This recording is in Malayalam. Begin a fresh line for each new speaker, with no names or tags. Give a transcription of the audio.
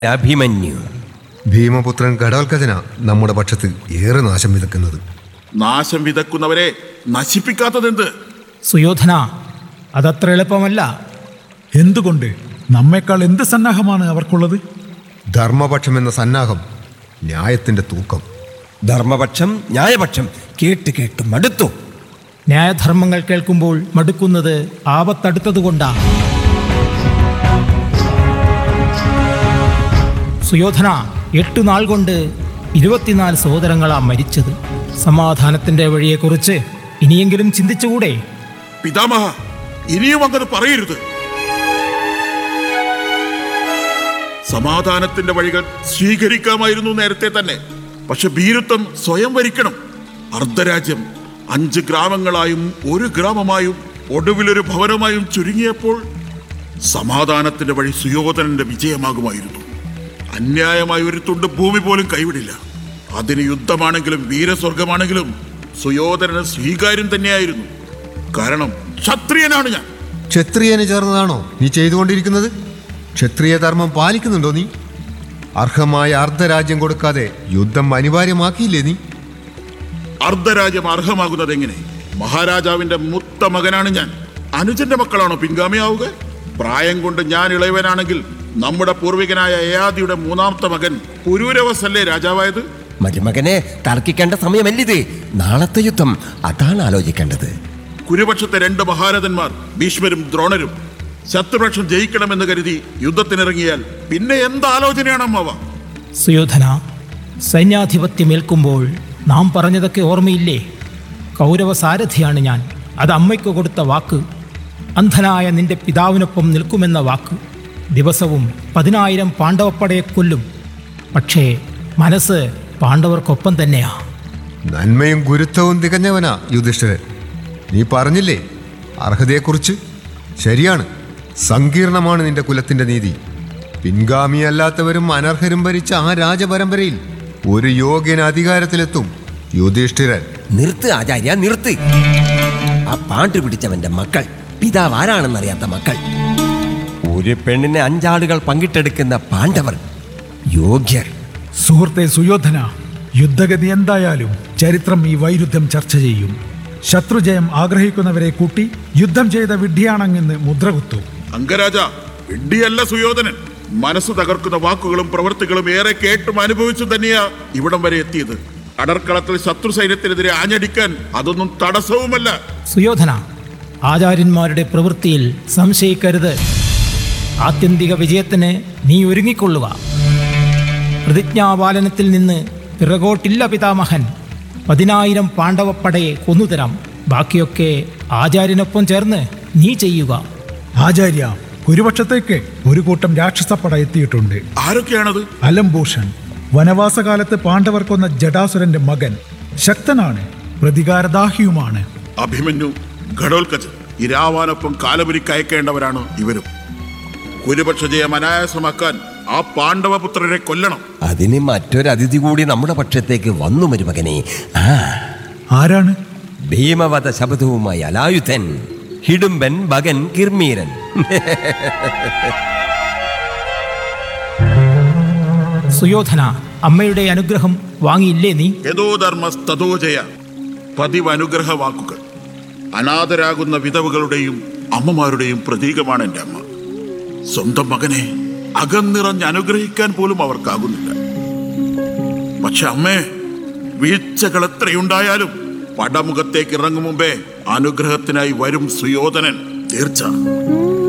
അഭിമന്യു
ഭീമപുത്രൻ ഘടോൽക്കജന നമ്മുടെ പക്ഷത്ത് ഏറെ നാശം വിതക്കുന്നത്
നാശം വിതക്കുന്നവരെ നശിപ്പിക്കാത്തതെന്ത്
സുയോധന അതത്ര എളുപ്പമല്ല
എന്തുകൊണ്ട് നമ്മെക്കാൾ എന്ത് സന്നാഹമാണ് അവർക്കുള്ളത്
ധർമ്മപക്ഷം എന്ന സന്നാഹം ന്യായത്തിന്റെ തൂക്കം
ധർമ്മപക്ഷം ന്യായപക്ഷം കേട്ട് കേട്ട് മടുത്തു
ന്യായധർമ്മങ്ങൾ കേൾക്കുമ്പോൾ മടുക്കുന്നത് ആപത്തടുത്തതുകൊണ്ടാ സുയോധന എട്ടു നാൾ കൊണ്ട് ഇരുപത്തിനാല് സഹോദരങ്ങളാ മരിച്ചത് സമാധാനത്തിന്റെ വഴിയെക്കുറിച്ച് ഇനിയെങ്കിലും ചിന്തിച്ചുകൂടെ
പിതാമഹ ഇനിയും അങ്ങനെ പറയരുത് സമാധാനത്തിന്റെ വഴികൾ സ്വീകരിക്കാമായിരുന്നു നേരത്തെ തന്നെ പക്ഷെ ഭീരുത്വം സ്വയം വരിക്കണം അർദ്ധരാജ്യം അഞ്ച് ഗ്രാമങ്ങളായും ഒരു ഗ്രാമമായും ഒടുവിലൊരു ഭവനമായും ചുരുങ്ങിയപ്പോൾ സമാധാനത്തിന്റെ വഴി സുയോധനന്റെ വിജയമാകുമായിരുന്നു അന്യായമായ ഒരു തുണ്ട് ഭൂമി പോലും കൈവിടില്ല അതിന് യുദ്ധമാണെങ്കിലും വീരസ്വർഗമാണെങ്കിലും സുയോധനന് സ്വീകാര്യം തന്നെയായിരുന്നു കാരണം ക്ഷത്രിയനാണ് ഞാൻ
ക്ഷത്രിയന് ചേർന്നതാണോ നീ ചെയ്തുകൊണ്ടിരിക്കുന്നത് ക്ഷത്രിയ ധർമ്മം പാലിക്കുന്നുണ്ടോ നീ അർഹമായ അർദ്ധരാജ്യം കൊടുക്കാതെ യുദ്ധം അനിവാര്യമാക്കിയില്ലേ നീ
അർദ്ധരാജ്യം അർഹമാകുന്നത് എങ്ങനെ മഹാരാജാവിന്റെ മുത്ത മകനാണ് ഞാൻ അനുജന്റെ മക്കളാണോ പിൻഗാമിയാവുക പ്രായം കൊണ്ട് ഞാൻ ഇളയവനാണെങ്കിൽ നമ്മുടെ പൂർവികനായ യയാദിയുടെ മൂന്നാമത്തെ മകൻ പുരൂരവസല്ലേ രാജാവായത്
മരുമകനെ തർക്കിക്കേണ്ട സമയമല്ലിത് നാളത്തെ യുദ്ധം അതാണ് ആലോചിക്കേണ്ടത്
കുരുപക്ഷത്തെ രണ്ട് മഹാരഥന്മാർ ഭീഷ്മരും ദ്രോണരും ശത്രുപക്ഷം ജയിക്കണമെന്ന് കരുതി യുദ്ധത്തിനിറങ്ങിയാൽ പിന്നെ എന്താലോചനയാണ് അമ്മാവ
സുയോധന സൈന്യാധിപത്യമേൽക്കുമ്പോൾ നാം പറഞ്ഞതൊക്കെ ഓർമ്മയില്ലേ കൗരവ സാരഥിയാണ് ഞാൻ അത് അമ്മയ്ക്ക് കൊടുത്ത വാക്ക് അന്ധനായ നിന്റെ പിതാവിനൊപ്പം നിൽക്കുമെന്ന വാക്ക് ദിവസവും പതിനായിരം പാണ്ഡവപ്പടയെ കൊല്ലും പക്ഷേ മനസ്സ് പാണ്ഡവർക്കൊപ്പം തന്നെയാ
നന്മയും ഗുരുത്വവും തികഞ്ഞവനാ യുധിഷ്ഠിരൻ നീ പറഞ്ഞില്ലേ അർഹതയെക്കുറിച്ച് ശരിയാണ് സങ്കീർണമാണ് നിന്റെ കുലത്തിന്റെ നീതി പിൻഗാമിയല്ലാത്തവരും അനർഹരും ഭരിച്ച ആ രാജപരമ്പരയിൽ ഒരു യോഗ്യൻ അധികാരത്തിലെത്തും യുധിഷ്ഠിരൻ
നിർത്ത് ആചാര്യ നിർത്ത് ആ പാണ്ട് പിടിച്ചവന്റെ മക്കൾ പിതാവ് ആരാണെന്നറിയാത്ത മക്കൾ ഒരു പെണ്ണിനെ അഞ്ചാളുകൾ പങ്കിട്ടെടുക്കുന്ന പാണ്ഡവർ യോഗ്യർ
സുഹൃത്തെ സുയോധന യുദ്ധഗതി എന്തായാലും ചരിത്രം ഈ വൈരുദ്ധ്യം ചർച്ച ചെയ്യും ശത്രുജയം ആഗ്രഹിക്കുന്നവരെ കൂട്ടി യുദ്ധം ചെയ്ത വിഡ്ഢിയാണെന്ന് മുദ്രകുത്തു
അംഗരാജ വിഡ്ഢിയല്ല സുയോധനൻ മനസ്സ് തകർക്കുന്ന വാക്കുകളും പ്രവൃത്തികളും ഏറെ കേട്ടും അനുഭവിച്ചു തന്നെയാ ഇവിടം വരെ എത്തിയത് അടർക്കളത്തിൽ ശത്രു സൈന്യത്തിനെതിരെ ആഞ്ഞടിക്കാൻ അതൊന്നും തടസ്സവുമല്ല
സുയോധന ആചാര്യന്മാരുടെ പ്രവൃത്തിയിൽ സംശയിക്കരുത് ആത്യന്തിക വിജയത്തിന് നീ ഒരുങ്ങിക്കൊള്ളുക പ്രതിജ്ഞാപാലനത്തിൽ നിന്ന് പിറകോട്ടില്ല പിതാമഹൻ പതിനായിരം പാണ്ഡവപ്പടയെ കൊന്നുതരാം ബാക്കിയൊക്കെ ആചാര്യനൊപ്പം ചേർന്ന് നീ ചെയ്യുക
ആചാര്യ കുരുപക്ഷത്തേക്ക് ഒരു കൂട്ടം രാക്ഷസപ്പട എത്തിയിട്ടുണ്ട്
ആരൊക്കെയാണത്
അലംഭൂഷൺ വനവാസകാലത്ത് പാണ്ഡവർ കൊന്ന ജടാസുരന്റെ മകൻ ശക്തനാണ് പ്രതികാരദാഹിയുമാണ്
അഭിമന്യു ഘടോൽക്കജൻ ഇരാവാനൊപ്പം കാലപുരിക്കയക്കേണ്ടവരാണ് ഇവരും കുരുപക്ഷ ജയം അനായാസമാക്കാൻ ആ പാണ്ഡവപുത്രരെ കൊല്ലണം
അതിന് മറ്റൊരു അതിഥി കൂടി നമ്മുടെ പക്ഷത്തേക്ക് വന്നു മരുമകനെ ആ
ആരാണ്
ഭീമവധ ശബ്ദവുമായി അലായുധൻ ഹിഡുംബൻ ഭഗൻ കിർമീരൻ
സുയോധന അമ്മയുടെ അനുഗ്രഹം വാങ്ങിയില്ലേ നീ
യഥോ ധർമ്മസ്തോ ജയ പതിവ് അനുഗ്രഹ വാക്കുകൾ അനാഥരാകുന്ന വിധവകളുടെയും അമ്മമാരുടെയും പ്രതീകമാണ് എൻ്റെ അമ്മ സ്വന്തം മകനെ അകന്നിറഞ്ഞ് അനുഗ്രഹിക്കാൻ പോലും അവർക്കാകുന്നില്ല പക്ഷെ അമ്മേ വീഴ്ചകൾ എത്രയുണ്ടായാലും പടമുഖത്തേക്ക് ഇറങ്ങും മുമ്പേ അനുഗ്രഹത്തിനായി വരും സുയോധനൻ തീർച്ച